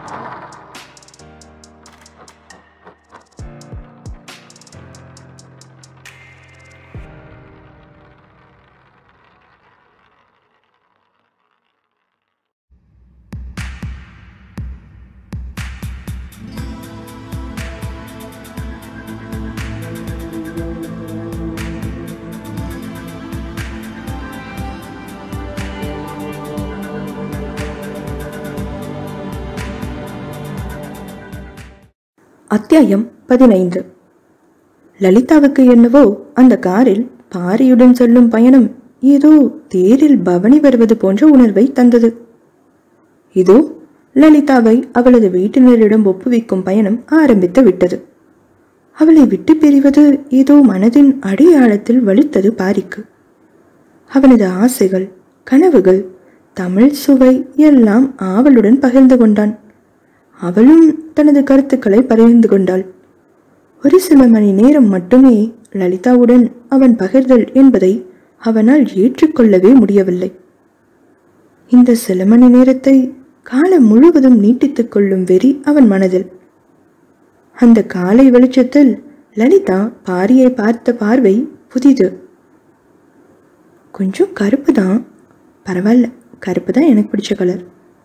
அத்தியாயம் பதினைந்து லலிதாவுக்கு என்னவோ அந்த காரில் பாரியுடன் செல்லும் பயணம் ஏதோ தேரில் பவனி வருவது போன்ற உணர்வை தந்தது இதோ லலிதாவை அவளது வீட்டினரிடம் ஒப்புவிக்கும் பயணம் ஆரம்பித்து விட்டது அவளை விட்டு பிரிவது ஏதோ மனதின் அடியாழத்தில் வலித்தது பாரிக்கு அவனது ஆசைகள் கனவுகள் தமிழ் சுவை எல்லாம் ஆவலுடன் பகிர்ந்து கொண்டான் அவளும் தனது கருத்துக்களை பகிர்ந்து கொண்டாள் ஒரு சில மணி நேரம் மட்டுமே லலிதாவுடன் அவன் பகிர்தல் என்பதை அவனால் ஏற்றுக்கொள்ளவே முடியவில்லை இந்த சில மணி நேரத்தை காலம் முழுவதும் நீட்டித்துக் கொள்ளும் வெறி அவன் மனதில் அந்த காலை வெளிச்சத்தில் லலிதா பாரியை பார்த்த பார்வை புதிது கொஞ்சம் கருப்பு தான் பரவாயில்ல கருப்பு தான் எனக்கு பிடிச்ச கலர்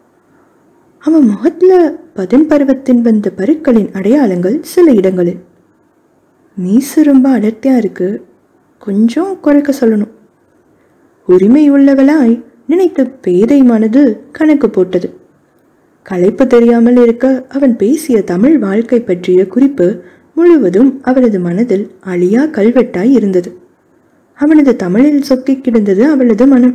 அவன் முகத்துல பதின் பருவத்தின் வந்த பருக்களின் அடையாளங்கள் சில இடங்களில் மீசு ரொம்ப அடர்த்தியா இருக்கு கொஞ்சம் குறைக்க சொல்லணும் உரிமை உள்ளவளாய் நினைத்த பேதை மனது கணக்கு போட்டது களைப்பு தெரியாமல் இருக்க அவன் பேசிய தமிழ் வாழ்க்கை பற்றிய குறிப்பு முழுவதும் அவளது மனதில் அழியா கல்வெட்டாய் இருந்தது அவனது தமிழில் சொக்கிக் கிடந்தது அவளது மனம்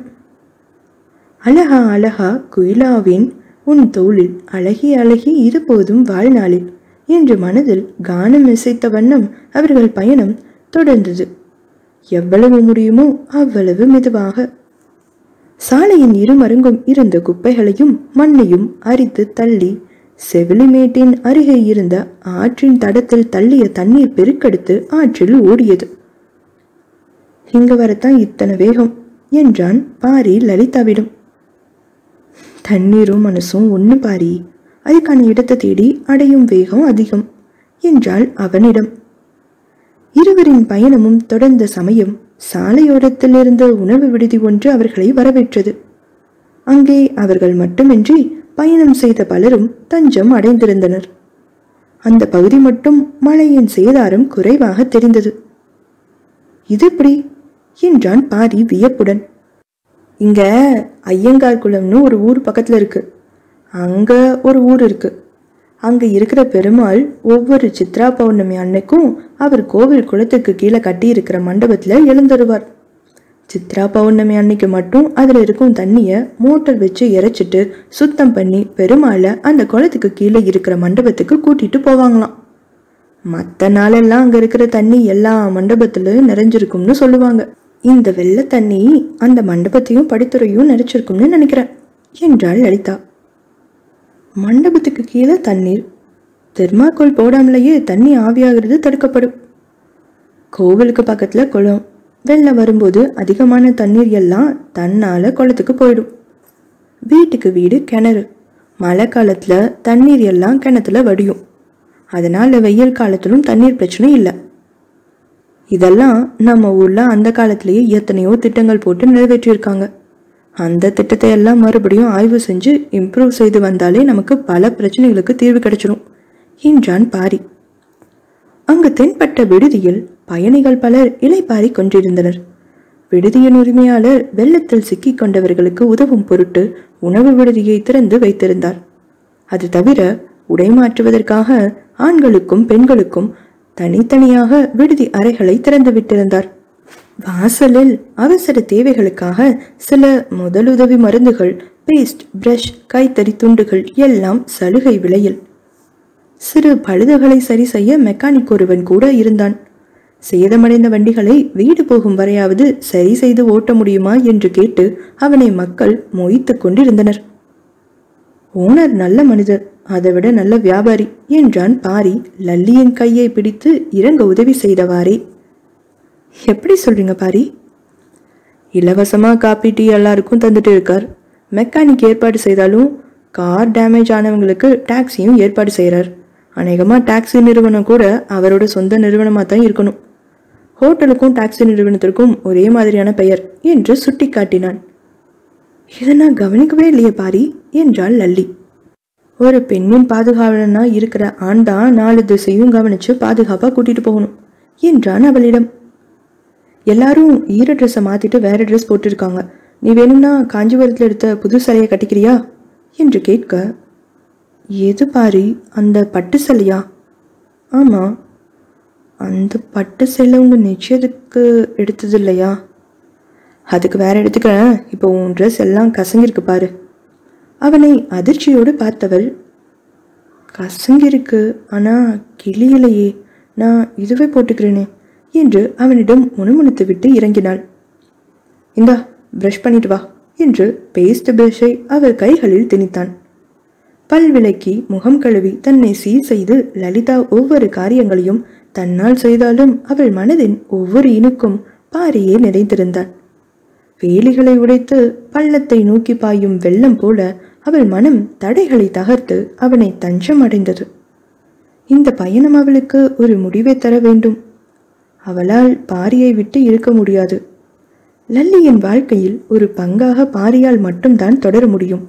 அழகா அழகா குயிலாவின் உன் தோளில் அழகி அழகி இருபோதும் வாழ்நாளில் என்று மனதில் கானம் இசைத்த வண்ணம் அவர்கள் பயணம் தொடர்ந்தது எவ்வளவு முடியுமோ அவ்வளவு மெதுவாக சாலையின் இருமருங்கும் இருந்த குப்பைகளையும் மண்ணையும் அரித்து தள்ளி செவிலிமேட்டின் அருகே இருந்த ஆற்றின் தடத்தில் தள்ளிய தண்ணீர் பெருக்கெடுத்து ஆற்றில் ஓடியது இங்க வரத்தான் இத்தனை வேகம் என்றான் பாரி லலிதாவிடம் தண்ணீரும் மனசும் ஒன்று பாரி அதுக்கான இடத்தை தேடி அடையும் வேகம் அதிகம் என்றாள் அவனிடம் இருவரின் பயணமும் தொடர்ந்த சமயம் சாலையோரத்தில் இருந்த உணவு விடுதி ஒன்று அவர்களை வரவேற்றது அங்கே அவர்கள் மட்டுமின்றி பயணம் செய்த பலரும் தஞ்சம் அடைந்திருந்தனர் அந்த பகுதி மட்டும் மழையின் சேதாரம் குறைவாக தெரிந்தது இது எப்படி என்றான் பாரி வியப்புடன் இங்க ஐயங்கார் குளம்னு ஒரு ஊர் பக்கத்துல இருக்கு அங்க ஒரு ஊர் இருக்கு அங்க இருக்கிற பெருமாள் ஒவ்வொரு சித்ரா பௌர்ணமி அன்னைக்கும் அவர் கோவில் குளத்துக்கு கீழே கட்டி இருக்கிற மண்டபத்துல எழுந்தருவார் சித்ரா பௌர்ணமி அன்னைக்கு மட்டும் அதுல இருக்கும் தண்ணிய மோட்டர் வச்சு இறைச்சிட்டு சுத்தம் பண்ணி பெருமாளை அந்த குளத்துக்கு கீழே இருக்கிற மண்டபத்துக்கு கூட்டிட்டு போவாங்களாம் மற்ற நாளெல்லாம் அங்க இருக்கிற தண்ணி எல்லா மண்டபத்திலும் நிறைஞ்சிருக்கும்னு சொல்லுவாங்க இந்த வெள்ளை தண்ணி அந்த மண்டபத்தையும் படித்துறையும் நிறைச்சிருக்கும்னு நினைக்கிறேன் என்றாள் லலிதா மண்டபத்துக்கு கீழே தண்ணீர் தெர்மாக்கோல் போடாமலேயே தண்ணி ஆவியாகிறது தடுக்கப்படும் கோவிலுக்கு பக்கத்துல குளம் வெள்ளம் வரும்போது அதிகமான தண்ணீர் எல்லாம் தன்னால குளத்துக்கு போயிடும் வீட்டுக்கு வீடு கிணறு மழை காலத்துல தண்ணீர் எல்லாம் கிணத்துல வடியும் அதனால வெயில் காலத்திலும் தண்ணீர் பிரச்சனை இல்லை இதெல்லாம் நம்ம ஊர்ல அந்த காலத்திலேயே எத்தனையோ திட்டங்கள் போட்டு நிறைவேற்றியிருக்காங்க அந்த திட்டத்தை எல்லாம் மறுபடியும் ஆய்வு செஞ்சு இம்ப்ரூவ் செய்து வந்தாலே நமக்கு பல பிரச்சனைகளுக்கு தீர்வு கிடைச்சிடும் என்றான் பாரி அங்கு தென்பட்ட விடுதியில் பயணிகள் பலர் இலைப்பாரி கொண்டிருந்தனர் விடுதியின் உரிமையாளர் வெள்ளத்தில் சிக்கிக் கொண்டவர்களுக்கு உதவும் பொருட்டு உணவு விடுதியை திறந்து வைத்திருந்தார் அது தவிர உடை மாற்றுவதற்காக ஆண்களுக்கும் பெண்களுக்கும் தனித்தனியாக விடுதி அறைகளை திறந்து விட்டிருந்தார் வாசலில் அவசர தேவைகளுக்காக சில முதலுதவி மருந்துகள் பேஸ்ட் பிரஷ் கைத்தறி துண்டுகள் எல்லாம் சலுகை விலையில் சிறு பழுதுகளை சரி செய்ய மெக்கானிக் ஒருவன் கூட இருந்தான் சேதமடைந்த வண்டிகளை வீடு போகும் வரையாவது சரி செய்து ஓட்ட முடியுமா என்று கேட்டு அவனை மக்கள் மொய்த்துக் கொண்டிருந்தனர் ஓனர் நல்ல மனிதர் அதைவிட நல்ல வியாபாரி என்றான் பாரி லல்லியின் கையை பிடித்து இறங்க உதவி செய்தவாறே எப்படி சொல்றீங்க பாரி இலவசமா காப்பி டீ எல்லாருக்கும் தந்துட்டு இருக்கார் மெக்கானிக் ஏற்பாடு செய்தாலும் கார் டேமேஜ் ஆனவங்களுக்கு டாக்ஸியும் ஏற்பாடு செய்கிறார் அநேகமாக டாக்ஸி நிறுவனம் கூட அவரோட சொந்த நிறுவனமாக தான் இருக்கணும் ஹோட்டலுக்கும் டாக்ஸி நிறுவனத்திற்கும் ஒரே மாதிரியான பெயர் என்று சுட்டிக்காட்டினான் இதை நான் கவனிக்கவே இல்லையே பாரி என்றாள் லல்லி ஒரு பெண்ணின் பாதுகாவலனா இருக்கிற ஆண் தான் நாலு திசையும் கவனிச்சு பாதுகாப்பாக கூட்டிட்டு போகணும் என்றான் அவளிடம் எல்லாரும் ஈர ட்ரெஸ்ஸை மாத்திட்டு வேற ட்ரெஸ் போட்டிருக்காங்க நீ வேணும்னா காஞ்சிபுரத்தில் எடுத்த புது சிலையை கட்டிக்கிறியா என்று கேட்க எது பாரி அந்த பட்டு சிலையா ஆமாம் அந்த பட்டு சேலை உங்கள் நிச்சயத்துக்கு எடுத்தது இல்லையா அதுக்கு வேற எடுத்துக்கிறேன் இப்போ உன் ட்ரெஸ் எல்லாம் கசங்கிருக்கு பாரு அவனை அதிர்ச்சியோடு பார்த்தவள் கசங்கிருக்கு ஆனால் கிளியிலையே நான் இதுவே போட்டுக்கிறேனே என்று அவனிடம் முணுமுணுத்து விட்டு இறங்கினாள் இந்தா ப்ரஷ் பண்ணிட்டு வா என்று பேஸ்ட் ப்ரஷை அவர் கைகளில் திணித்தான் பல் விளக்கி முகம் கழுவி தன்னை சீர் செய்து லலிதா ஒவ்வொரு காரியங்களையும் தன்னால் செய்தாலும் அவள் மனதின் ஒவ்வொரு இனுக்கும் பாரியே நிறைந்திருந்தான் வேலிகளை உடைத்து பள்ளத்தை நோக்கி பாயும் வெள்ளம் போல அவள் மனம் தடைகளை தகர்த்து அவனை தஞ்சம் அடைந்தது இந்த பயணம் அவளுக்கு ஒரு முடிவை தர வேண்டும் அவளால் பாரியை விட்டு இருக்க முடியாது லல்லியின் வாழ்க்கையில் ஒரு பங்காக பாரியால் மட்டும்தான் தொடர முடியும்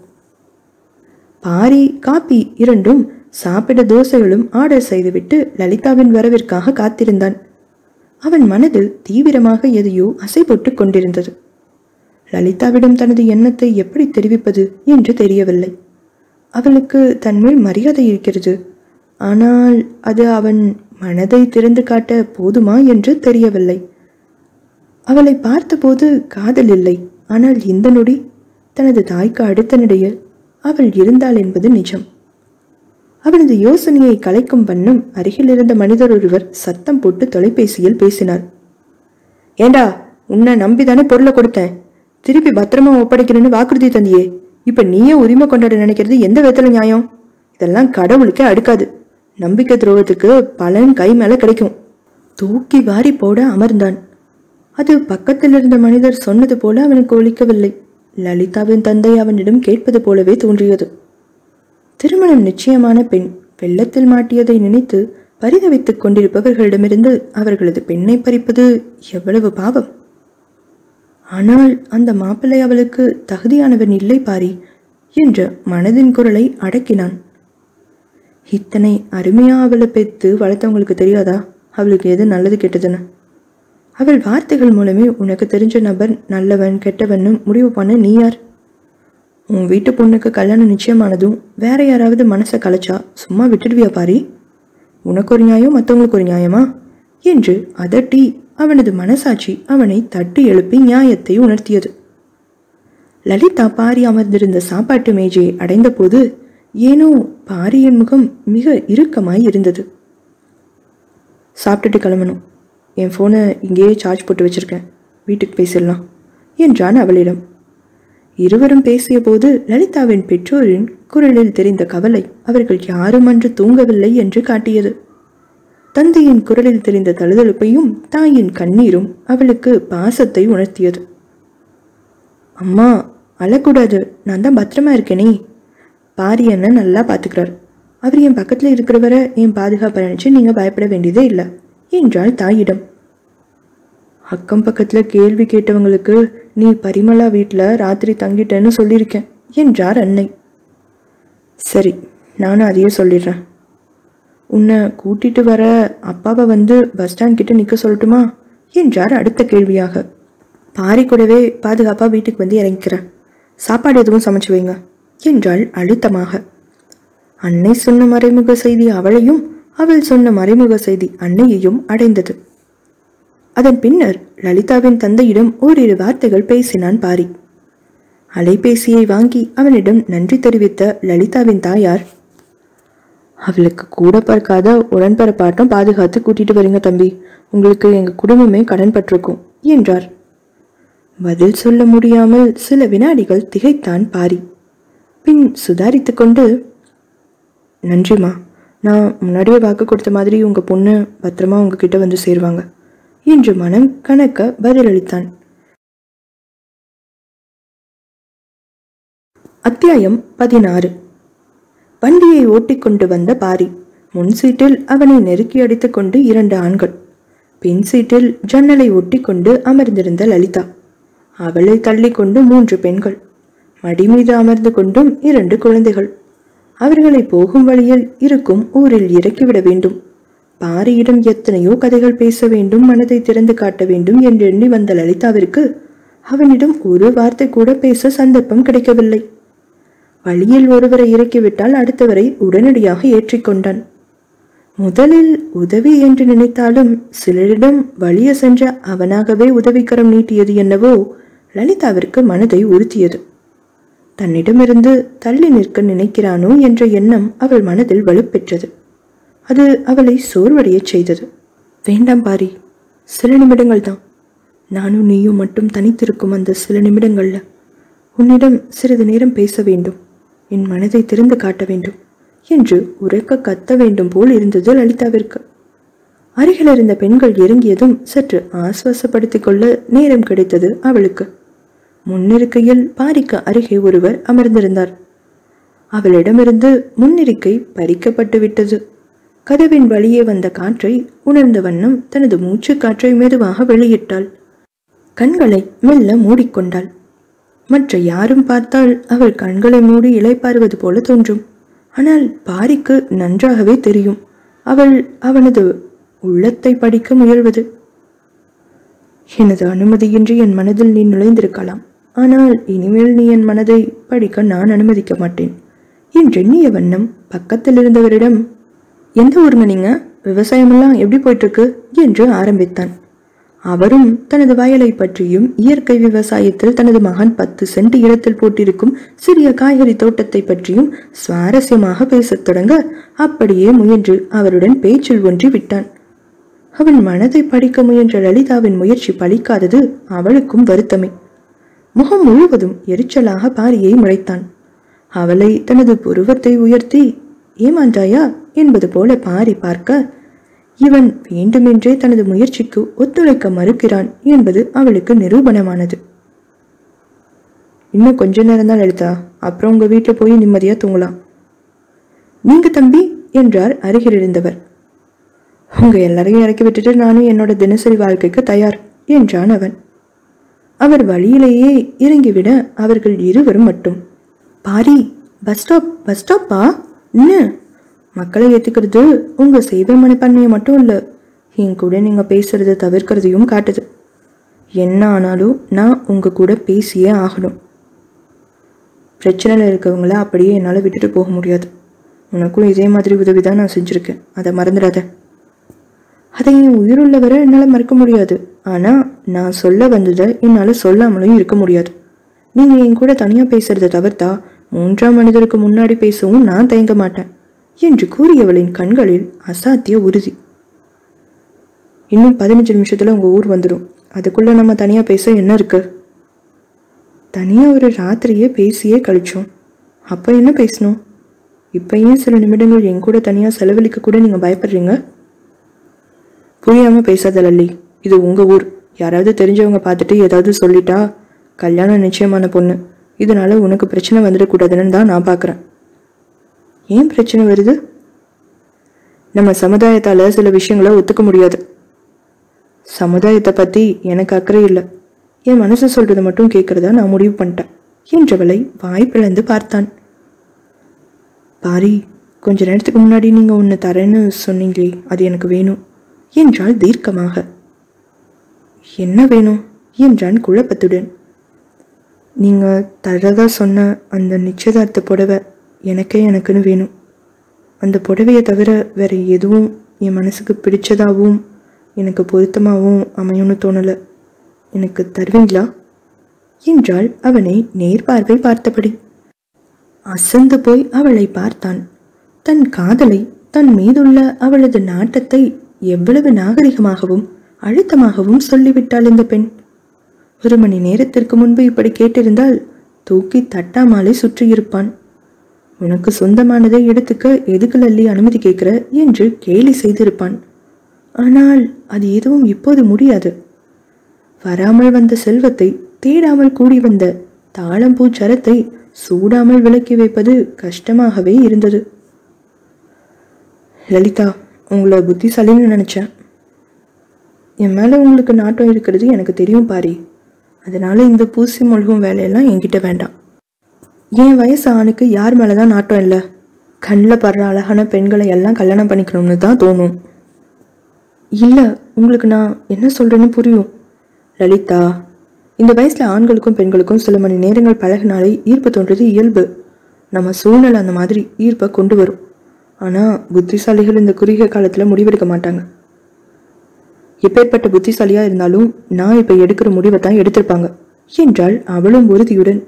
பாரி காப்பி இரண்டும் சாப்பிட தோசைகளும் ஆர்டர் செய்துவிட்டு லலிதாவின் வரவிற்காக காத்திருந்தான் அவன் மனதில் தீவிரமாக எதையோ அசை போட்டுக் கொண்டிருந்தது லலிதாவிடம் தனது எண்ணத்தை எப்படி தெரிவிப்பது என்று தெரியவில்லை அவளுக்கு தன்மேல் மரியாதை இருக்கிறது ஆனால் அது அவன் மனதை திறந்து காட்ட போதுமா என்று தெரியவில்லை அவளை பார்த்தபோது காதல் இல்லை ஆனால் இந்த நொடி தனது தாய்க்கு அடுத்த நிலையில் அவள் இருந்தாள் என்பது நிஜம் அவனது யோசனையை கலைக்கும் வண்ணம் அருகில் இருந்த மனிதர் ஒருவர் சத்தம் போட்டு தொலைபேசியில் பேசினார் ஏண்டா உன்னை நம்பிதானே பொருளை கொடுத்தேன் திருப்பி பத்திரமா ஒப்படைக்கிறேன்னு வாக்குறுதி தந்தியே இப்ப நீயே உரிமை கொண்டாட நினைக்கிறது எந்த விதத்துல நியாயம் இதெல்லாம் கடவுளுக்கே அடுக்காது நம்பிக்கை துரோகத்துக்கு பலன் கை மேல கிடைக்கும் தூக்கி வாரி போட அமர்ந்தான் அது பக்கத்தில் இருந்த மனிதர் சொன்னது போல அவனுக்கு ஒலிக்கவில்லை லலிதாவின் தந்தை அவனிடம் கேட்பது போலவே தோன்றியது திருமணம் நிச்சயமான பெண் வெள்ளத்தில் மாட்டியதை நினைத்து பரிதவித்துக் கொண்டிருப்பவர்களிடமிருந்து அவர்களது பெண்ணை பறிப்பது எவ்வளவு பாவம் ஆனால் அந்த மாப்பிள்ளை அவளுக்கு தகுதியானவன் இல்லை பாரி என்ற மனதின் குரலை அடக்கினான் இத்தனை அருமையா அவளை பெத்து வளர்த்தவங்களுக்கு தெரியாதா அவளுக்கு எது நல்லது கெட்டதுன்னு அவள் வார்த்தைகள் மூலமே உனக்கு தெரிஞ்ச நபர் நல்லவன் கெட்டவன்னு முடிவு பண்ண நீ யார் உன் வீட்டு பொண்ணுக்கு கல்யாணம் நிச்சயமானதும் வேற யாராவது மனசை கலைச்சா சும்மா விட்டுடுவியா பாரி உனக்கு ஒரு நியாயம் மற்றவங்களுக்கு ஒரு நியாயமா என்று அதட்டி அவனது மனசாட்சி அவனை தட்டி எழுப்பி நியாயத்தை உணர்த்தியது லலிதா பாரி அமர்ந்திருந்த சாப்பாட்டு மேஜையை அடைந்தபோது ஏனோ பாரியின் முகம் மிக இறுக்கமாய் இருந்தது சாப்பிட்டுட்டு கிளம்பணும் என் ஃபோனை இங்கேயே சார்ஜ் போட்டு வச்சிருக்கேன் வீட்டுக்கு பேசிடலாம் என்றான் அவளிடம் இருவரும் பேசியபோது லலிதாவின் பெற்றோரின் குரலில் தெரிந்த கவலை அவர்கள் யாரும் அன்று தூங்கவில்லை என்று காட்டியது தந்தையின் குரலில் தெரிந்த தழுதழுப்பையும் தாயின் கண்ணீரும் அவளுக்கு பாசத்தை உணர்த்தியது அம்மா அழக்கூடாது நான் தான் பத்திரமா இருக்கேனே பாரி என்ன நல்லா பார்த்துக்கிறார் அவர் என் பக்கத்தில் இருக்கிறவரை என் பாதுகாப்பை நினச்சி நீங்கள் பயப்பட வேண்டியதே இல்லை என்றாள் தாயிடம் அக்கம் பக்கத்தில் கேள்வி கேட்டவங்களுக்கு நீ பரிமளா வீட்டில் ராத்திரி தங்கிட்டேன்னு சொல்லியிருக்கேன் என்றார் அன்னை சரி நானும் அதையே சொல்லிடுறேன் உன்னை கூட்டிட்டு வர அப்பாவை வந்து பஸ் ஸ்டாண்ட் கிட்ட நிற்க சொல்லட்டுமா என்றார் அடுத்த கேள்வியாக பாரி கூடவே பாதுகாப்பாக வீட்டுக்கு வந்து இறங்கிக்கிறேன் சாப்பாடு எதுவும் சமைச்சு வைங்க என்றாள் அழுத்தமாக அன்னை சொன்ன மறைமுக செய்தி அவளையும் அவள் சொன்ன மறைமுக செய்தி அன்னையையும் அடைந்தது அதன் பின்னர் லலிதாவின் தந்தையிடம் ஓரிரு வார்த்தைகள் பேசினான் பாரி அலைபேசியை வாங்கி அவனிடம் நன்றி தெரிவித்த லலிதாவின் தாயார் அவளுக்கு கூட பார்க்காத உடன்பிறப்பாட்டம் பாதுகாத்து கூட்டிட்டு வரீங்க தம்பி உங்களுக்கு எங்க குடும்பமே கடன் பட்டிருக்கும் என்றார் பதில் சொல்ல முடியாமல் சில வினாடிகள் திகைத்தான் பாரி பின் சுதாரித்துக் கொண்டு நன்றிம்மா நான் முன்னாடியே வாக்கு கொடுத்த மாதிரி உங்க பொண்ணு பத்திரமா உங்ககிட்ட வந்து சேருவாங்க என்று மனம் கணக்க பதிலளித்தான் அத்தியாயம் பதினாறு வண்டியை ஓட்டிக்கொண்டு வந்த பாரி முன் சீட்டில் அவனை நெருக்கி அடித்துக்கொண்டு இரண்டு ஆண்கள் பின் சீட்டில் ஜன்னலை ஒட்டிக்கொண்டு அமர்ந்திருந்த லலிதா அவளை தள்ளிக்கொண்டு மூன்று பெண்கள் மடி மீது அமர்ந்து கொண்டும் இரண்டு குழந்தைகள் அவர்களை போகும் வழியில் இருக்கும் ஊரில் இறக்கிவிட வேண்டும் பாரியிடம் எத்தனையோ கதைகள் பேச வேண்டும் மனதை திறந்து காட்ட வேண்டும் என்று எண்ணி வந்த லலிதாவிற்கு அவனிடம் ஒரு வார்த்தை கூட பேச சந்தர்ப்பம் கிடைக்கவில்லை வழியில் ஒருவரை இறக்கிவிட்டால் அடுத்தவரை உடனடியாக ஏற்றிக்கொண்டான் முதலில் உதவி என்று நினைத்தாலும் சிலரிடம் வழிய சென்ற அவனாகவே உதவிக்கரம் நீட்டியது என்னவோ லலிதாவிற்கு மனதை உறுத்தியது தன்னிடமிருந்து தள்ளி நிற்க நினைக்கிறானோ என்ற எண்ணம் அவள் மனதில் வலுப்பெற்றது அது அவளை சோர்வடையச் செய்தது வேண்டாம் பாரி சில நிமிடங்கள் தான் நானும் நீயும் மட்டும் தனித்திருக்கும் அந்த சில நிமிடங்கள்ல உன்னிடம் சிறிது நேரம் பேச வேண்டும் என் மனதை திறந்து காட்ட வேண்டும் என்று உறக்க கத்த வேண்டும் போல் இருந்தது லலிதாவிற்கு அருகில் இருந்த பெண்கள் இறங்கியதும் சற்று ஆஸ்வாசப்படுத்திக் கொள்ள நேரம் கிடைத்தது அவளுக்கு முன்னிருக்கையில் பாரிக்கு அருகே ஒருவர் அமர்ந்திருந்தார் அவளிடமிருந்து முன்னிருக்கை பறிக்கப்பட்டு விட்டது கதவின் வழியே வந்த காற்றை உணர்ந்த வண்ணம் தனது மூச்சு காற்றை மெதுவாக வெளியிட்டாள் கண்களை மெல்ல மூடிக்கொண்டாள் மற்ற யாரும் பார்த்தால் அவள் கண்களை மூடி இளைப்பாறுவது போல தோன்றும் ஆனால் பாரிக்கு நன்றாகவே தெரியும் அவள் அவனது உள்ளத்தை படிக்க முயல்வது எனது அனுமதியின்றி என் மனதில் நீ நுழைந்திருக்கலாம் ஆனால் இனிமேல் நீ என் மனதை படிக்க நான் அனுமதிக்க மாட்டேன் என்றெண்ணிய வண்ணம் பக்கத்தில் இருந்தவரிடம் எந்த ஊருங்க நீங்க விவசாயமெல்லாம் எப்படி போயிட்டு இருக்கு என்று ஆரம்பித்தான் அவரும் தனது வயலை பற்றியும் இயற்கை விவசாயத்தில் தனது மகன் பத்து சென்ட் இடத்தில் போட்டிருக்கும் சிறிய காய்கறி தோட்டத்தை பற்றியும் சுவாரஸ்யமாக பேசத் தொடங்க அப்படியே முயன்று அவருடன் பேச்சில் ஒன்றி விட்டான் அவன் மனதை படிக்க முயன்ற லலிதாவின் முயற்சி பலிக்காதது அவளுக்கும் வருத்தமே முகம் முழுவதும் எரிச்சலாக பாரியை முறைத்தான் அவளை தனது புருவத்தை உயர்த்தி ஏமாண்டாயா என்பது போல பாரி பார்க்க இவன் வேண்டுமென்றே தனது முயற்சிக்கு ஒத்துழைக்க மறுக்கிறான் என்பது அவளுக்கு நிரூபணமானது இன்னும் கொஞ்ச நேரம் தான் லலிதா அப்புறம் உங்க வீட்டுல போய் நிம்மதியா தூங்கலாம் நீங்க தம்பி என்றார் அருகில் இருந்தவர் உங்க எல்லாரையும் இறக்கி விட்டுட்டு நானும் என்னோட தினசரி வாழ்க்கைக்கு தயார் என்றான் அவன் அவர் வழியிலேயே இறங்கிவிட அவர்கள் இருவரும் மட்டும் பாரி பஸ் ஸ்டாப் பஸ் ஸ்டாப்பா என்ன மக்களை ஏத்துக்கிறது உங்க சேவை மனப்பான்மையை மட்டும் இல்ல என் கூட நீங்க பேசுறதை தவிர்க்கிறதையும் காட்டுது என்ன ஆனாலும் நான் உங்க கூட பேசியே ஆகணும் பிரச்சனையில் இருக்கவங்கள அப்படியே என்னால் விட்டுட்டு போக முடியாது உனக்கும் இதே மாதிரி உதவி தான் நான் செஞ்சுருக்கேன் அதை மறந்துடாத அதை என் உயிருள்ளவரை என்னால் மறக்க முடியாது ஆனால் நான் சொல்ல வந்ததை என்னால் சொல்லாமலும் இருக்க முடியாது நீங்கள் என் கூட தனியாக பேசுறதை தவிர்த்தா மூன்றாம் மனிதருக்கு முன்னாடி பேசவும் நான் தயங்க மாட்டேன் என்று கூறியவளின் கண்களில் அசாத்திய உறுதி இன்னும் பதினஞ்சு நிமிஷத்துல உங்க ஊர் வந்துடும் அதுக்குள்ள நம்ம தனியா பேச என்ன இருக்கு தனியா ஒரு ராத்திரியே பேசியே கழிச்சோம் அப்ப என்ன பேசணும் இப்ப ஏன் சில நிமிடங்கள் என் கூட தனியா செலவழிக்க கூட நீங்க பயப்படுறீங்க புரியாம பேசாத லல்லி இது உங்க ஊர் யாராவது தெரிஞ்சவங்க பார்த்துட்டு ஏதாவது சொல்லிட்டா கல்யாணம் நிச்சயமான பொண்ணு இதனால உனக்கு பிரச்சனை வந்துடக்கூடாதுன்னு தான் நான் பார்க்குறேன் ஏன் பிரச்சனை வருது நம்ம சமுதாயத்தால சில விஷயங்களை ஒத்துக்க முடியாது சமுதாயத்தை பத்தி எனக்கு அக்கறை இல்லை என் மனசு சொல்றதை மட்டும் கேட்கறதா நான் முடிவு பண்ணிட்டேன் என்றவளை வாய் பிளந்து பார்த்தான் பாரி கொஞ்ச நேரத்துக்கு முன்னாடி நீங்க ஒன்று தரேன்னு சொன்னீங்களே அது எனக்கு வேணும் என்றாள் தீர்க்கமாக என்ன வேணும் என்றான் குழப்பத்துடன் நீங்க தரதா சொன்ன அந்த நிச்சயதார்த்த புடவை எனக்கே எனக்குன்னு வேணும் அந்த புடவையை தவிர வேற எதுவும் என் மனசுக்கு பிடிச்சதாகவும் எனக்கு பொருத்தமாகவும் அமையும்னு தோணலை எனக்கு தருவீங்களா என்றாள் அவனை நேர்பார்வை பார்த்தபடி அசந்து போய் அவளை பார்த்தான் தன் காதலை தன் மீதுள்ள அவளது நாட்டத்தை எவ்வளவு நாகரிகமாகவும் அழுத்தமாகவும் சொல்லிவிட்டாள் இந்த பெண் ஒரு மணி நேரத்திற்கு முன்பு இப்படி கேட்டிருந்தால் தூக்கி தட்டாமாலை சுற்றியிருப்பான் உனக்கு சொந்தமானதை எடுத்துக்க எதுக்கு லல்லி அனுமதி கேட்கிற என்று கேலி செய்திருப்பான் ஆனால் அது எதுவும் இப்போது முடியாது வராமல் வந்த செல்வத்தை தேடாமல் கூடி வந்த தாளம்பூ சரத்தை சூடாமல் விலக்கி வைப்பது கஷ்டமாகவே இருந்தது லலிதா உங்களை புத்திசாலின்னு நினச்சேன் என் மேலே உங்களுக்கு நாட்டம் இருக்கிறது எனக்கு தெரியும் பாரி அதனால இந்த பூசி மொழிகும் வேலையெல்லாம் என்கிட்ட வேண்டாம் என் வயசு ஆணுக்கு யார் மேலே தான் நாட்டம் இல்லை கண்ணில் படுற அழகான பெண்களை எல்லாம் கல்யாணம் பண்ணிக்கணும்னு தான் தோணும் இல்லை உங்களுக்கு நான் என்ன சொல்கிறேன்னு புரியும் லலிதா இந்த வயசில் ஆண்களுக்கும் பெண்களுக்கும் சில மணி நேரங்கள் பழகினாலே ஈர்ப்பு தோன்றது இயல்பு நம்ம சூழ்நிலை அந்த மாதிரி ஈர்ப்பை கொண்டு வரும் ஆனால் புத்திசாலிகள் இந்த குறுகிய காலத்தில் முடிவெடுக்க மாட்டாங்க எப்பேற்பட்ட புத்திசாலியா இருந்தாலும் நான் இப்ப எடுக்கிற முடிவை தான் எடுத்திருப்பாங்க என்றாள் அவளும் உறுதியுடன்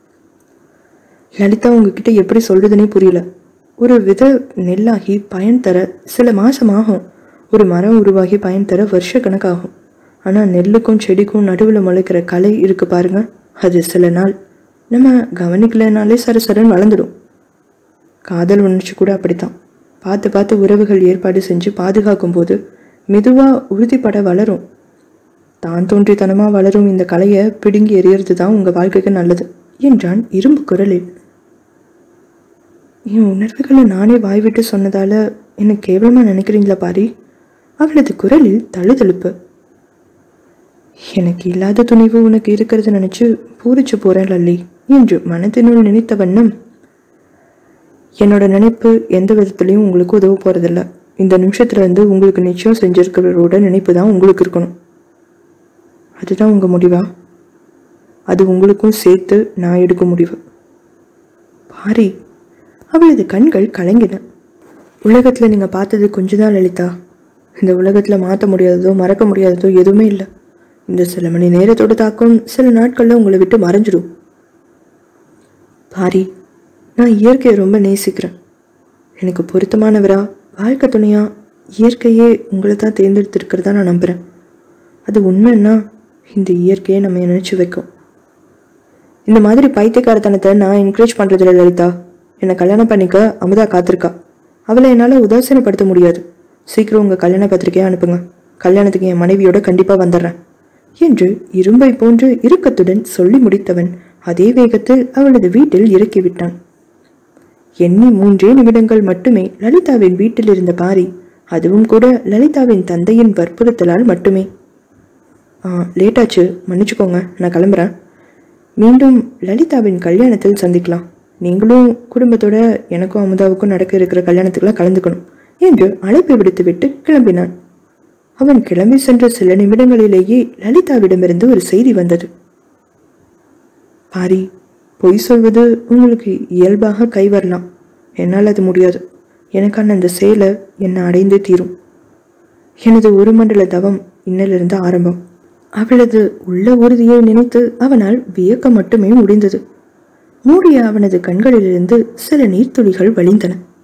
லலிதா உங்ககிட்ட எப்படி சொல்றதுனே புரியல ஒரு வித நெல்லாகி பயன் தர சில மாசம் ஆகும் ஒரு மரம் உருவாகி பயன் தர வருஷ கணக்காகும் ஆனா நெல்லுக்கும் செடிக்கும் நடுவில் முளைக்கிற கலை இருக்கு பாருங்க அது சில நாள் நம்ம கவனிக்கலைனாலே சரசரன்னு வளர்ந்துடும் காதல் உணர்ச்சி கூட அப்படித்தான் பார்த்து பார்த்து உறவுகள் ஏற்பாடு செஞ்சு பாதுகாக்கும் போது மெதுவா உறுதிப்பட வளரும் தான் தோன்றித்தனமா வளரும் இந்த கலையை பிடுங்கி எறியறது தான் உங்க வாழ்க்கைக்கு நல்லது என்றான் இரும்பு குரலில் என் உணர்வுகளை நானே வாய்விட்டு சொன்னதால என்ன கேவலமா நினைக்கிறீங்களா பாரி அவளது குரலில் தழுதழுப்பு எனக்கு இல்லாத துணிவு உனக்கு இருக்கிறது நினைச்சு பூரிச்சு போறேன் லல்லி என்று மனத்தினுள் நினைத்த வண்ணம் என்னோட நினைப்பு எந்த விதத்துலையும் உங்களுக்கு உதவ போறதில்ல இந்த நிமிஷத்துல இருந்து உங்களுக்கு நிச்சயம் செஞ்சிருக்கிறவரோட நினைப்பு தான் உங்களுக்கு இருக்கணும் அதுதான் உங்க முடிவா அது உங்களுக்கும் சேர்த்து நான் எடுக்க முடிவு பாரி அவளது கண்கள் கலங்கின உலகத்துல நீங்க பார்த்தது கொஞ்சம் தான் லலிதா இந்த உலகத்துல மாற்ற முடியாததோ மறக்க முடியாததோ எதுவுமே இல்லை இந்த சில மணி நேரத்தோட தாக்கம் சில நாட்கள்ல உங்களை விட்டு மறைஞ்சிடும் பாரி நான் இயற்கையை ரொம்ப நேசிக்கிறேன் எனக்கு பொருத்தமானவரா வாழ்க்கை துணையா இயற்கையே உங்களை தான் தேர்ந்தெடுத்திருக்கிறதா நான் நம்புகிறேன் அது உண்மைன்னா இந்த இயற்கையை நம்ம நினச்சி வைக்கும் இந்த மாதிரி பைத்தியக்காரத்தனத்தை நான் என்கரேஜ் பண்ணுறதில்ல லலிதா என்னை கல்யாணம் பண்ணிக்க அமுதா காத்திருக்கா அவளை என்னால் உதாசீனப்படுத்த முடியாது சீக்கிரம் உங்கள் கல்யாண பத்திரிக்கையை அனுப்புங்க கல்யாணத்துக்கு என் மனைவியோட கண்டிப்பாக வந்துடுறேன் என்று இரும்பை போன்று இறுக்கத்துடன் சொல்லி முடித்தவன் அதே வேகத்தில் அவளது வீட்டில் இறக்கிவிட்டான் எண்ணி மூன்றே நிமிடங்கள் மட்டுமே லலிதாவின் வீட்டில் இருந்த பாரி அதுவும் கூட லலிதாவின் தந்தையின் வற்புறுத்தலால் மட்டுமே ஆ லேட்டாச்சு மன்னிச்சுக்கோங்க நான் கிளம்புறேன் மீண்டும் லலிதாவின் கல்யாணத்தில் சந்திக்கலாம் நீங்களும் குடும்பத்தோட எனக்கும் அமுதாவுக்கும் நடக்க இருக்கிற கல்யாணத்துக்குலாம் கலந்துக்கணும் என்று அழைப்பு விடுத்துவிட்டு கிளம்பினான் அவன் கிளம்பி சென்ற சில நிமிடங்களிலேயே லலிதாவிடமிருந்து ஒரு செய்தி வந்தது பாரி பொய் சொல்வது உங்களுக்கு இயல்பாக கை வரலாம் என்னால் அது முடியாது எனக்கான அந்த செயலை என்னை அடைந்தே தீரும் எனது ஒரு மண்டல தவம் இன்னிலிருந்து ஆரம்பம் அவளது உள்ள உறுதியை நினைத்து அவனால் வியக்க மட்டுமே முடிந்தது மூடிய அவனது கண்களிலிருந்து சில நீர்த்துளிகள் வழிந்தன